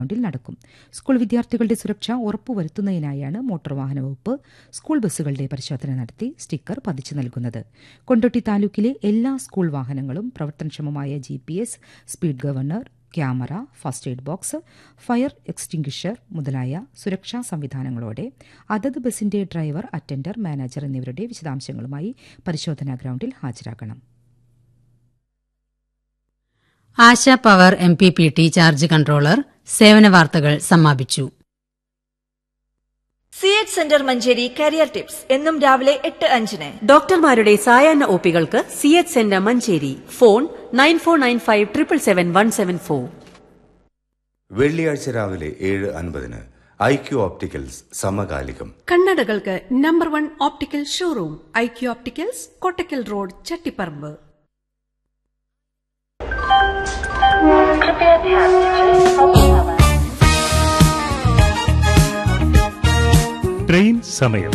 ഗ്രൗണ്ടിൽ നടക്കും സ്കൂൾ വിദ്യാർത്ഥികളുടെ സുരക്ഷ ഉറപ്പുവരുത്തുന്നതിനായാണ് മോട്ടോർ വാഹന വകുപ്പ് സ്കൂൾ ബസ്സുകളുടെ പരിശോധന നടത്തി സ്റ്റിക്കർ പതിച്ചു നൽകുന്നത് കൊണ്ടോട്ടി താലൂക്കിലെ എല്ലാ സ്കൂൾ വാഹനങ്ങളും പ്രവർത്തനക്ഷമമായ G P S speed governor camera first aid box fire extinguisher മുതലായ സുരക്ഷാ സംവിധാനങ്ങളോടെ അതത് ബസിന്റെ ഡ്രൈവർ അറ്റൻഡർ മാനേജർ എന്നിവരുടെ വിശദാംശങ്ങളുമായി പരിശോധനാ ഗ്രൗണ്ടിൽ ഹാജരാക്കണം Asha power M P P T charge controller സേവന വാർത്തകൾ സമാപിച്ചു C H centre Manjeri career tips എന്നും രാവിലെ എട്ട് അഞ്ചിന് ഡോക്ടർമാരുടെ സായാഹ്ന ഒപികൾക്ക് C H centre Manjeri phone nine four nine five triple seven one seven four വെള്ളിയാഴ്ച രാവിലെ ഏഴ് അൻപതിന് ഐ ക്യു ഓപ്റ്റിക്കൽസ് സമകാലികം കണ്ണടകൾക്ക് number one optical showroom I Q opticals Kottakkal road Chattiparamba train സമയം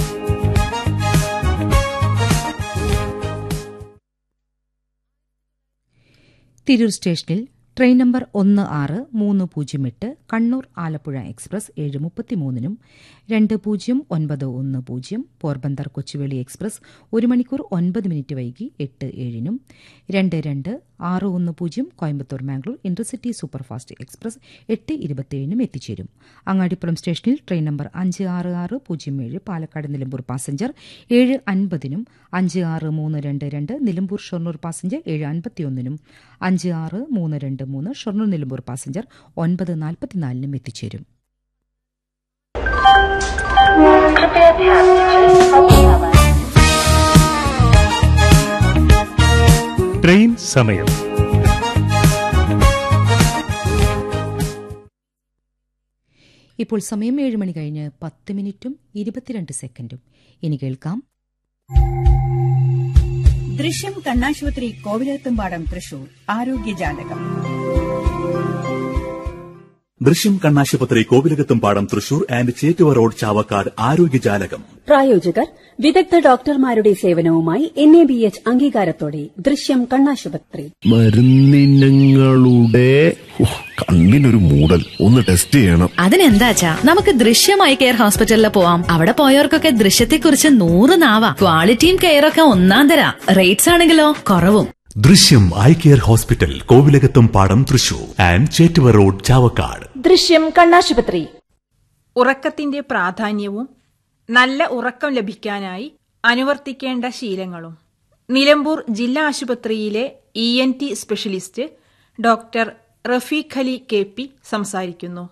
തിരൂർ സ്റ്റേഷനിൽ ട്രെയിൻ നമ്പർ ഒന്ന് ആറ് മൂന്ന് പൂജ്യം എട്ട് കണ്ണൂർ ആലപ്പുഴ എക്സ്പ്രസ് ഏഴ് മുപ്പത്തിമൂന്നിനും രണ്ട് പൂജ്യം ഒൻപത് ഒന്ന് പൂജ്യം പോർബന്ദർ കൊച്ചുവേളി എക്സ്പ്രസ് ഒരു മണിക്കൂർ ഒൻപത് മിനിറ്റ് വൈകി എട്ട് ഏഴിനും രണ്ട് രണ്ട് ആറ് ഒന്ന് പൂജ്യം Coimbatore Mangalore intercity superfast express എട്ട് ഇരുപത്തിയേഴിനും എത്തിച്ചേരും അങ്ങാടിപ്പുറം സ്റ്റേഷനിൽ ട്രെയിൻ നമ്പർ അഞ്ച് ആറ് ആറ് പൂജ്യം ഏഴ് പാലക്കാട് നിലമ്പൂർ പാസഞ്ചർ ഏഴ് അൻപതിനും അഞ്ച് ആറ് മൂന്ന് രണ്ട് രണ്ട് നിലമ്പൂർ ഷൊർണൂർ പാസഞ്ചർ ഏഴ് അൻപത്തിയൊന്നിനും അഞ്ച് ആറ് മൂന്ന് രണ്ട് മൂന്ന് ഷൊർണൂർ നിലമ്പൂർ പാസഞ്ചർ ഒൻപത് നാൽപ്പത്തിനാലിനും എത്തിച്ചേരും ട്രെയിൻ സമയം ഇപ്പോൾ സമയം ഏഴ് മണി കഴിഞ്ഞ് പത്ത് മിനിറ്റും ഇരുപത്തിരണ്ട് സെക്കൻഡും ഇനി കേൾക്കാം ദൃശ്യം കണ്ണാശുപത്രി കോവിലത്തുംപാടം തൃശൂർ ആരോഗ്യജാലകം ദൃശ്യം കണ്ണാശുപത്രി കോവിലകത്തും പാടം തൃശൂർ ആൻഡ് ചേറ്റുവ റോഡ് ചാവക്കാട് ആരോഗ്യജാലകം പ്രായോജകർ വിദഗ്ധ ഡോക്ടർമാരുടെ സേവനവുമായി എൻ എ ബി എച്ച് അംഗീകാരത്തോടെ ദൃശ്യം കണ്ണാശുപത്രി മരുന്നിനങ്ങളുടെ ഉഹ്, കണ്ണിനൊരു മൂടൽ ഒന്ന് ടെസ്റ്റ് ചെയ്യണം അതിനെന്താച്ചാ നമുക്ക് ദൃശ്യമായി കെയർ ഹോസ്പിറ്റലിൽ പോവാം അവിടെ പോയവർക്കൊക്കെ ദൃശ്യത്തെക്കുറിച്ച് നൂറ് നാവാ ക്വാളിറ്റിയും കെയറൊക്കെ ഒന്നാം തരാ റേറ്റ്സ് ആണെങ്കിലോ കുറവും ദൃശ്യം eye care hospital Kovilakathum Padam Thrissur and Chettuva road Chavakkad Drishyam കണ്ണാശുപത്രി ഉറക്കത്തിന്റെ പ്രാധാന്യവും നല്ല ഉറക്കം ലഭിക്കാനായി അനുവർത്തിക്കേണ്ട ശീലങ്ങളും നിലമ്പൂർ ജില്ലാ ആശുപത്രിയിലെ E N T specialist doctor Rafeeq Ali K P സംസാരിക്കുന്നു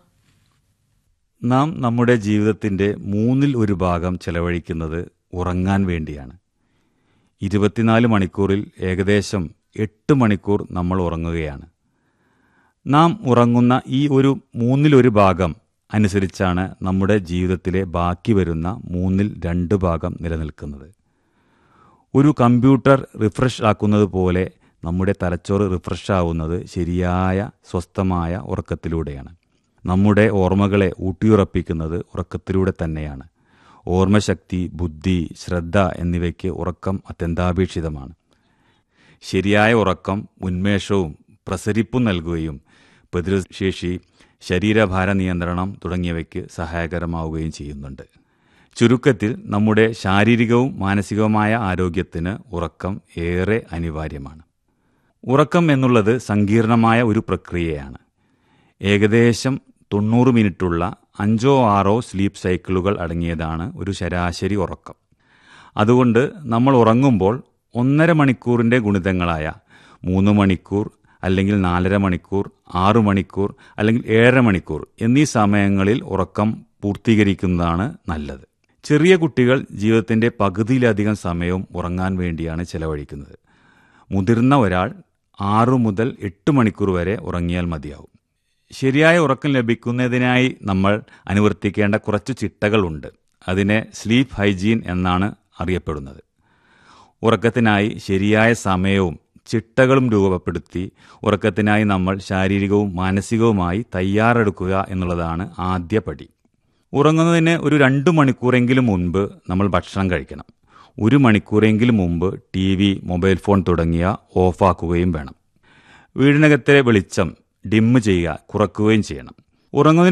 നാം നമ്മുടെ ജീവിതത്തിൻ്റെ മൂന്നിൽ ഒരു ഭാഗം ചെലവഴിക്കുന്നത് ഉറങ്ങാൻ വേണ്ടിയാണ് ഇരുപത്തിനാല് മണിക്കൂറിൽ ഏകദേശം എട്ട് മണിക്കൂർ നമ്മൾ ഉറങ്ങുകയാണ് നാം ഉറങ്ങുന്ന ഈ ഒരു മൂന്നിലൊരു ഭാഗം അനുസരിച്ചാണ് നമ്മുടെ ജീവിതത്തിലെ ബാക്കി വരുന്ന മൂന്നിൽ രണ്ട് ഭാഗം നിലനിൽക്കുന്നത് ഒരു കമ്പ്യൂട്ടർ റിഫ്രഷ് ആക്കുന്നത് പോലെ നമ്മുടെ തലച്ചോറ് റിഫ്രഷ് ആവുന്നത് ശരിയായ സ്വസ്ഥമായ ഉറക്കത്തിലൂടെയാണ് നമ്മുടെ ഓർമ്മകളെ ഊട്ടിയുറപ്പിക്കുന്നത് ഉറക്കത്തിലൂടെ തന്നെയാണ് ഓർമ്മശക്തി ബുദ്ധി ശ്രദ്ധ എന്നിവയ്ക്ക് ഉറക്കം അത്യന്താപേക്ഷിതമാണ് ശരിയായ ഉറക്കം ഉന്മേഷവും പ്രസരിപ്പും നൽകുകയും പ്രതിരോധശേഷി ശരീരഭാര നിയന്ത്രണം തുടങ്ങിയവയ്ക്ക് സഹായകരമാവുകയും ചെയ്യുന്നുണ്ട് ചുരുക്കത്തിൽ നമ്മുടെ ശാരീരികവും മാനസികവുമായ ആരോഗ്യത്തിന് ഉറക്കം ഏറെ അനിവാര്യമാണ് ഉറക്കം എന്നുള്ളത് സങ്കീർണമായ ഒരു പ്രക്രിയയാണ് ഏകദേശം തൊണ്ണൂറ് മിനിറ്റുള്ള അഞ്ചോ ആറോ സ്ലീപ്പ് സൈക്കിളുകൾ അടങ്ങിയതാണ് ഒരു ശരാശരി ഉറക്കം അതുകൊണ്ട് നമ്മൾ ഉറങ്ങുമ്പോൾ ഒന്നര മണിക്കൂറിൻ്റെ ഗുണിതങ്ങളായ മൂന്ന് മണിക്കൂർ അല്ലെങ്കിൽ നാലര മണിക്കൂർ ആറു മണിക്കൂർ അല്ലെങ്കിൽ ഏഴര മണിക്കൂർ എന്നീ സമയങ്ങളിൽ ഉറക്കം പൂർത്തീകരിക്കുന്നതാണ് നല്ലത് ചെറിയ കുട്ടികൾ ജീവിതത്തിൻ്റെ പകുതിയിലധികം സമയവും ഉറങ്ങാൻ വേണ്ടിയാണ് ചെലവഴിക്കുന്നത് മുതിർന്ന ഒരാൾ ആറു മുതൽ എട്ട് മണിക്കൂർ വരെ ഉറങ്ങിയാൽ മതിയാവും ശരിയായ ഉറക്കം ലഭിക്കുന്നതിനായി നമ്മൾ അനുവർത്തിക്കേണ്ട കുറച്ച് ചിട്ടകളുണ്ട് അതിനെ സ്ലീപ്പ് ഹൈജീൻ എന്നാണ് അറിയപ്പെടുന്നത് ഉറക്കത്തിനായി ശരിയായ സമയവും ചിട്ടകളും രൂപപ്പെടുത്തി ഉറക്കത്തിനായി നമ്മൾ ശാരീരികവും മാനസികവുമായി തയ്യാറെടുക്കുക എന്നുള്ളതാണ് ആദ്യ പടി ഉറങ്ങുന്നതിന് ഒരു രണ്ട് മണിക്കൂറെങ്കിലും മുൻപ് നമ്മൾ ഭക്ഷണം കഴിക്കണം ഒരു മണിക്കൂറെങ്കിലും മുമ്പ് ടി വി മൊബൈൽ ഫോൺ തുടങ്ങിയ ഓഫാക്കുകയും വേണം വീടിനകത്തെ വെളിച്ചം ഡിമ്മ് ചെയ്യുക കുറക്കുകയും ചെയ്യണം ഉറങ്ങുന്നതിന്